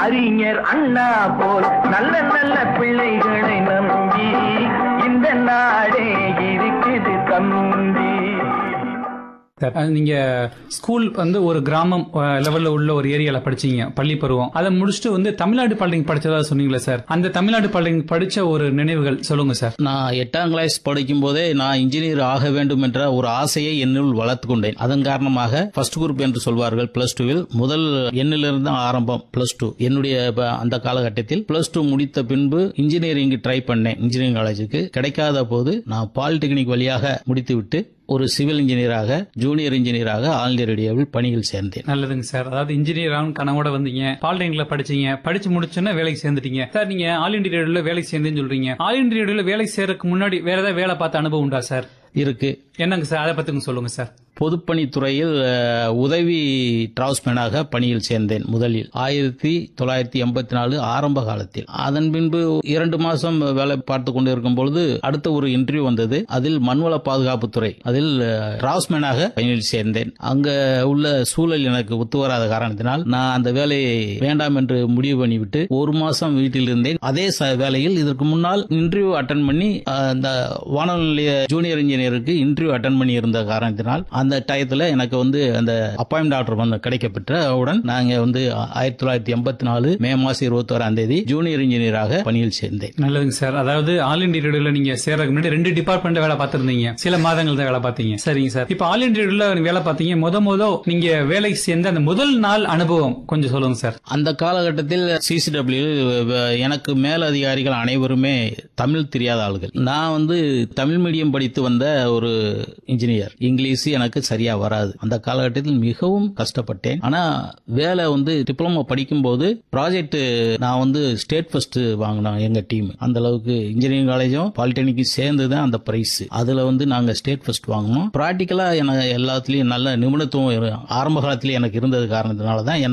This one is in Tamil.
அறிஞர் அண்ணா போல் நல்ல நல்ல பிள்ளைகளை நம்பி இந்த நாடே இருக்குது தம்பி சார் அது நீங்க ஸ்கூல் வந்து ஒரு கிராமம் அஹ், லெவல்ல உள்ள ஒரு ஏரியால படிச்சீங்க பள்ளி பருவம் அதை முடிச்சுட்டு வந்து தமிழ்நாடு பள்ளிங்க படிச்சதா சொன்னீங்களே சார் அந்த தமிழ்நாடு பள்ளிங்க படிச்ச ஒரு நினைவுகள் சொல்லுங்க சார் நான் எட்டாம் கிளாஸ் படிக்கும் போதே நான் இன்ஜினியர் ஆக வேண்டும் என்ற ஒரு ஆசையை என்னுள் வளர்த்து கொண்டேன் அதன் காரணமாக ஃபர்ஸ்ட் குரூப் என்று சொல்வார்கள் பிளஸ் டூவில் முதல் எண்ணிலிருந்து ஆரம்பம் பிளஸ் டூ என்னுடைய ப- அந்த காலகட்டத்தில் பிளஸ் டூ முடித்த பின்பு இன்ஜினியரிங் ட்ரை பண்ணேன் இன்ஜினியரிங் காலேஜுக்கு கிடைக்காத போது நான் பாலிடெக்னிக் வழியாக முடித்துவிட்டு ஒரு சிவில் இன்ஜினியராக ஜூனியர் இன்ஜினியராக ஆல் இந்தியா ரேடியோவில் பணியில் சேர்ந்தேன் நல்லதுங்க சார் அதாவது இன்ஜினியர் ஆகும் கனவோட வந்தீங்க பாலிடெக்னிக்ல படிச்சீங்க படிச்சு முடிச்சோன்னா வேலைக்கு சேர்ந்துட்டீங்க சார் நீங்க ஆல் இண்டியா ரேடியோல வேலைக்கு சேர்ந்தேன்னு சொல்றீங்க ஆல் இண்டியா ரேடியோல வேலைக்கு சேர்றதுக்கு முன்னாடி வேற ஏதாவது வேலை பார்த்த அனுபவம் உண்டா சார் இருக்கு என்னங்க சார் அதை பத்தி கொஞ்சம் சொல்லுங்க சார் பொதுப்பணித்துறையில் அஹ், உதவி டிரான்ஸ்மேனாக பணியில் சேர்ந்தேன் முதலில் ஆயிரத்தி தொள்ளாயிரத்தி எண்பத்தி நாலு ஆரம்ப காலத்தில் அதன் பின்பு இரண்டு மாசம் வேலை பார்த்து கொண்டு இருக்கும் பொழுது அடுத்த ஒரு இன்டர்வியூ வந்தது அதில் மண்வள பாதுகாப்புத்துறை அதில் டிரான்ஸ்மேனாக பணியில் சேர்ந்தேன் அங்க உள்ள சூழல் எனக்கு ஒத்து வராத காரணத்தினால் நான் அந்த வேலையை வேண்டாம் என்று முடிவு பண்ணிவிட்டு ஒரு மாசம் வீட்டில் இருந்தேன் அதே ச- வேலையில் இதற்கு முன்னால் இன்டர்வியூ அட்டன் பண்ணி அஹ், அந்த வானொலி நிலைய ஜூனியர் இன்ஜினியருக்கு இன்டர்வியூ அட்டன் பண்ணி இருந்த காரணத்தினால் அந்த டயத்துல எனக்கு வந்து அந்த அப்பாயின்மெண்ட் ஆர்டர் வந்து கிடைக்கப்பெற்றவுடன் நாங்க வந்து ஆயிரத்தி தொள்ளாயிரத்தி எண்பத்தி நாலு மே மாசம் இருபத்தி ஓராம் தேதி ஜூனியர் இன்ஜினியராக பணியில் சேர்ந்தேன் நல்லதுங்க சார் அதாவது ஆல் இண்டியா ரேடியோல நீங்க சேர்றதுக்கு முன்னாடி ரெண்டு டிபார்ட்மெண்ட் வேலை பார்த்திருந்தீங்க சில மாதங்கள் தான் வேலை பார்த்தீங்க சரிங்க சார் இப்ப ஆல் இண்டியா ரேடியோல நீங்க வேலை பார்த்தீங்க முத முத நீங்க வேலைக்கு சேர்ந்த அந்த முதல் நாள் அனுபவம் கொஞ்சம் சொல்லுங்க சார் அந்த காலகட்டத்தில் சிசிடபிள்யூ எனக்கு மேல் அதிகாரிகள் அனைவருமே தமிழ் தெரியாத ஆளுகள் நான் வந்து தமிழ் மீடியம் படித்து வந்த ஒரு இன்ஜினியர் இங்கிலீஷ் எனக்கு சரியா வராது அந்த காலகட்டத்தில் மிகவும் கஷ்டப்பட்டேன் ஆனா வேலை வந்து டிப்ளமோ படிக்கும்போது ப்ராஜெக்ட் நான் வந்து ஸ்டேட் ஃபர்ஸ்ட் வாங்கினோம் எங்க டீம் அந்த அளவுக்கு இன்ஜினியரிங் காலேஜும் பாலிடெக்னிக்கும் சேர்ந்து தான் அந்த பிரைஸ் அதுல வந்து நாங்க ஸ்டேட் ஃபர்ஸ்ட் வாங்கினோம் ப்ராக்டிக்கலா எனக்கு எல்லாத்துலயும் நல்ல நிபுணத்துவம் இரு- ஆரம்ப காலத்திலேயே எனக்கு இருந்தது காரணத்தினால தான்